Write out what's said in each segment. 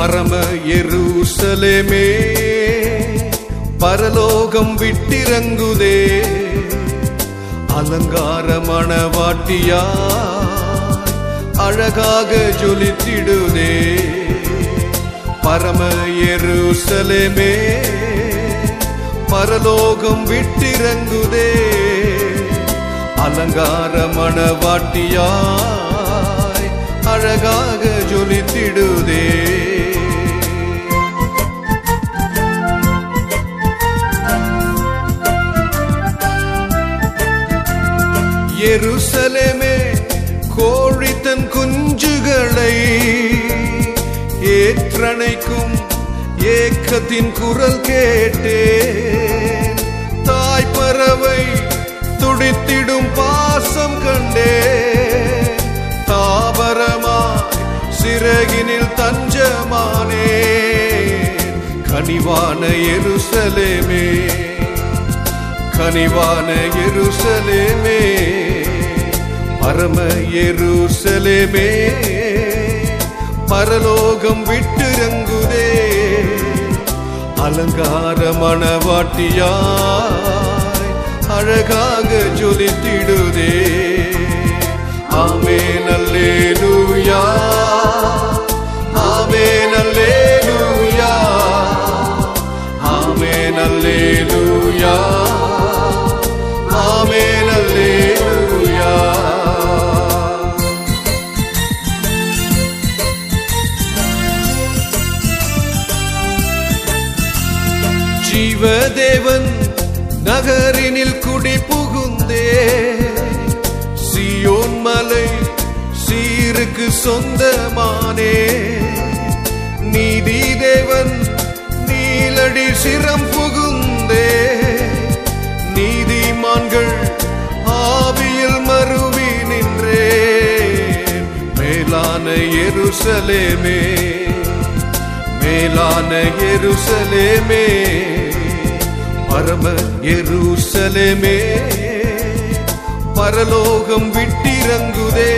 பரம எருசலேமே பரலோகம் விட்டிறங்குதே அலங்கார மணவாட்டியா அழகாக ஜொலித்திடுதே பரம எருசலேமே பரலோகம் விட்டிறங்குதே அலங்கார மணவாட்டியாய் அழகாக ஜொலித்திடுதே எருசலேமே கோழி தன் குஞ்சுகளை ஏற்றணைக்கும் ஏக்கத்தின் குரல் கேட்டேன் தாய் பறவை துடித்திடும் பாசம் கண்டே தாவரமாய் சிறகினில் தஞ்சமானே கனிவான எருசலேமே கனிவான எருசலேமே பரம எருசலேமே பரலோகம் விட்டிறங்குதே அலங்கார மணவாட்டியாய் அழகாக ஜொலித்திடுதே ஆமே நல்லே லூயா ஆமே நல்லே லூயா ஆமே நல்லே லூயா ஆமே நல்லே லூயா ஜீவதேவன் நகரினில் குடி புகுந்தே சியோன் மலை சீருக்கு சொந்தமானே நீதி தேவன் நீலடி சிரம் புகுந்தே நீதிமான்கள் ஆவியில் மறுவி நின்றேன் மேலான எருசலேமே மேலான எருசலேமே பரம எருசலேமே பரலோகம் விட்டிறங்குதே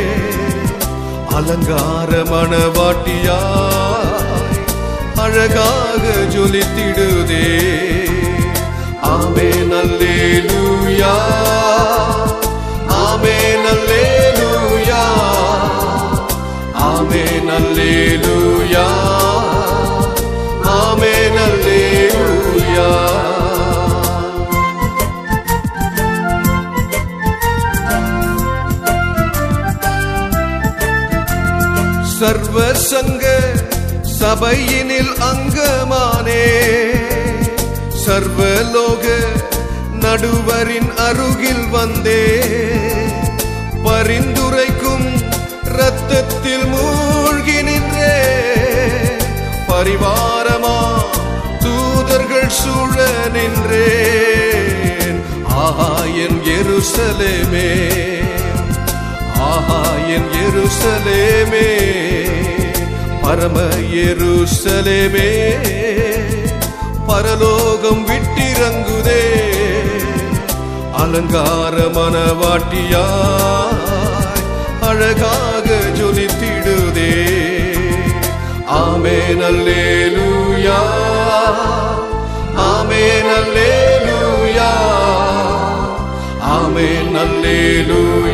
அலங்கார மணவாட்டியாய் அழகாக ஜொலித்திடுதே ஆமே நல்லே லூயா ஆமே நல்லே லூயா ஆமே நல்லே லூயா ஆமே நல்லே லூயா சர்வ சங்க சபையினில் அங்கமானே சர்வலோக நடுவரின் அருகில் வந்தே பரிந்துரைக்கும் இரத்தத்தில் மூழ்கி நின்றே பரிவாரமா தூதர்கள் சூழ நின்றேன் ஆஹா என் எருசலேமே ஆஹா என் எருசலேமே பரம எருசலேமே பரலோகம் விட்டிறங்குதே அலங்கார மனவாட்டியாய் அழகாக ஜொலித்திடுதே ஆமே நல்லே லூயா ஆமே நல்லே லூயா ஆமே நல்லே லூயா